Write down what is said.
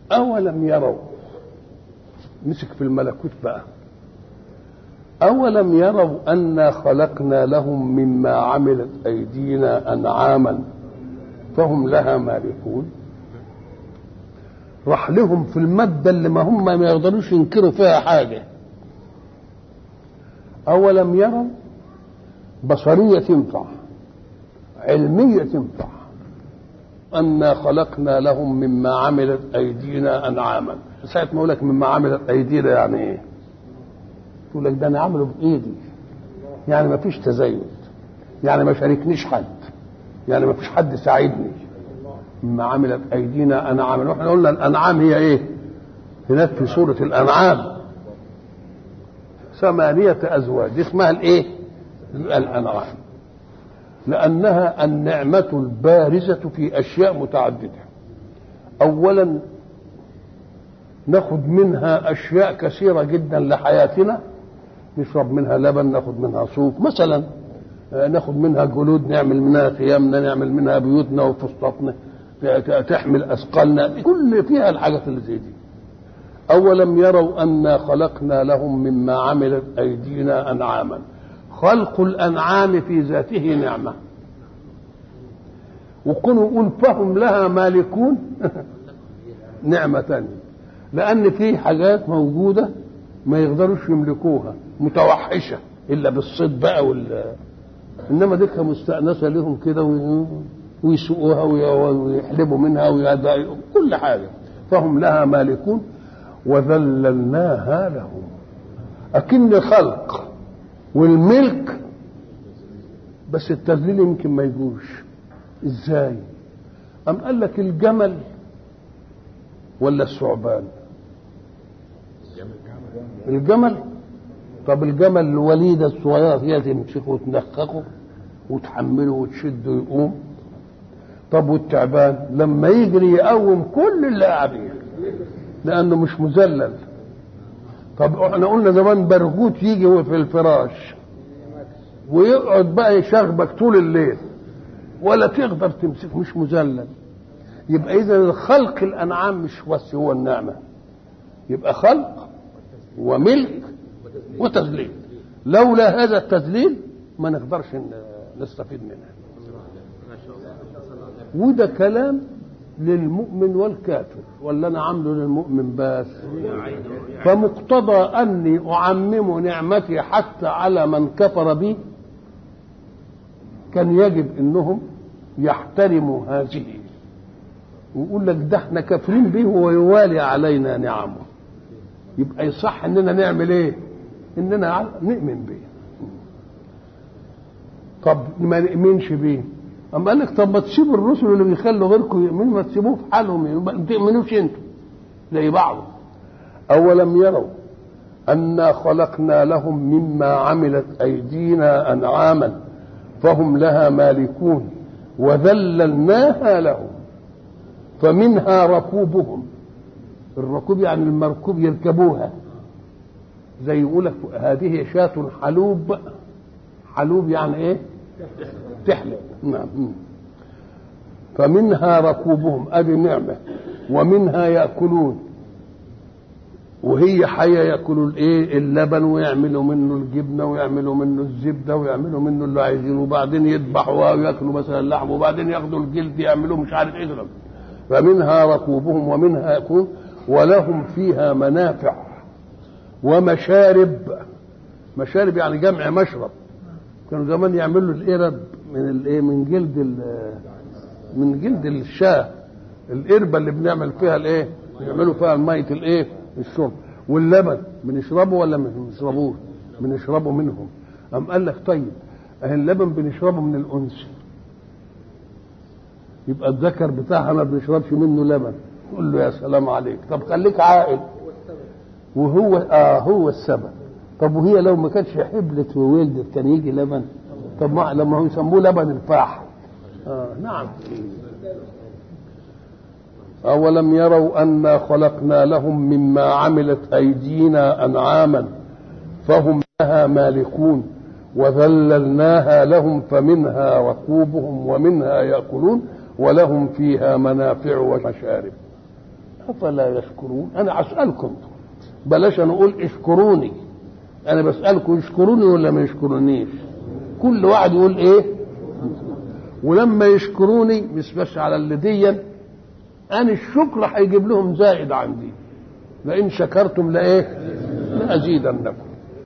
أولم يروا مسك في الملكوت بقى أولم يروا أنا خلقنا لهم مما عملت أيدينا أنعاما فهم لها مالكون راح لهم في المادة اللي ما هم ما يقدروش ينكروا فيها حاجة أولم يروا بصرية تنفع علمية تنفع أنا خلقنا لهم مما عملت أيدينا أنعاما ساعة ما أقول لك مما عملت أيدينا يعني إيه؟ تقول لك ده أنا عامله بإيدي يعني ما فيش تزايد يعني ما شاركنيش حد يعني ما فيش حد ساعدني مما عملت أيدينا أنعاما وإحنا قلنا الأنعام هي إيه؟ هناك في سورة الأنعام ثمانية أزواج دي اسمها الإيه؟ الأنعام لأنها النعمة البارزة في أشياء متعددة أولا ناخد منها أشياء كثيرة جدا لحياتنا نشرب منها لبن ناخد منها صوف مثلا ناخد منها جلود نعمل منها خيامنا نعمل منها بيوتنا وفسطاطنا تحمل أثقالنا كل فيها الحاجات اللي زي دي أولم يروا أنا خلقنا لهم مما عملت أيدينا أنعاما خلق الأنعام في ذاته نعمة وكونوا يقول فهم لها مالكون نعمة تانية لأن في حاجات موجودة ما يقدروش يملكوها متوحشة إلا بالصيد بقى وال إنما ديك مستأنسة لهم كده ويسوقوها ويحلبوا منها ويدعوا كل حاجة فهم لها مالكون وذللناها لهم أكن خلق والملك بس التذليل يمكن ما يجوش ازاي أم قال لك الجمل ولا الثعبان الجمل طب الجمل الوليدة الصغيرة هي تمسكه وتنخخه وتحمله وتشده يقوم طب والتعبان لما يجري يقوم كل اللي قاعدين لأنه مش مذلل طب احنا قلنا زمان برغوت يجي هو في الفراش ويقعد بقى يشغبك طول الليل ولا تقدر تمسك مش مذلل يبقى اذا خلق الانعام مش بس هو النعمه يبقى خلق وملك وتذليل لولا هذا التذليل ما نقدرش نستفيد منها وده كلام للمؤمن والكافر ولا انا عامله للمؤمن بس فمقتضى اني اعمم نعمتي حتى على من كفر بي كان يجب انهم يحترموا هذه ويقول لك ده احنا كافرين به ويوالي علينا نعمه يبقى يصح اننا نعمل ايه اننا نؤمن به طب ما نؤمنش بيه اما قال لك طب ما تسيبوا الرسل اللي بيخلوا غيركم يؤمنوا ما تسيبوه في حالهم ما تؤمنوش انتوا زي بعض اولم يروا انا خلقنا لهم مما عملت ايدينا انعاما فهم لها مالكون وذللناها لهم فمنها ركوبهم الركوب يعني المركوب يركبوها زي يقول لك هذه شاة حلوب حلوب يعني ايه تحلب نعم فمنها ركوبهم ادي نعمه ومنها ياكلون وهي حيه ياكلوا الايه اللبن ويعملوا منه الجبنه ويعملوا منه الزبده ويعملوا منه اللي عايزينه وبعدين يذبحوها وياكلوا مثلا اللحم وبعدين ياخدوا الجلد يعملوا مش عارف ايه فمنها ركوبهم ومنها ياكلون ولهم فيها منافع ومشارب مشارب يعني جمع مشرب كانوا زمان يعملوا القرب من الايه من جلد من جلد الشاه القربه اللي بنعمل فيها الايه بنعملوا فيها الميه الايه الشرب واللبن بنشربه ولا ما بنشربوش بنشربه منهم أم قال لك طيب أهل اللبن بنشربه من الأنثى يبقى الذكر بتاعها ما بنشربش منه لبن تقول له يا سلام عليك طب خليك عاقل وهو اه هو السبب طب وهي لو ما كانتش حبلت وولدت كان يجي لبن طب ما لما هو يسموه لبن الفاح آه نعم أولم يروا أنا خلقنا لهم مما عملت أيدينا أنعاما فهم لها مالكون وذللناها لهم فمنها ركوبهم ومنها يأكلون ولهم فيها منافع ومشارب افلا يشكرون انا اسالكم بلاش انا اقول اشكروني انا بسالكم يشكروني ولا ما يشكرونيش كل واحد يقول ايه ولما يشكروني مش بس على اللي ديا انا الشكر هيجيب لهم زائد عندي لئن شكرتم لايه لازيدنكم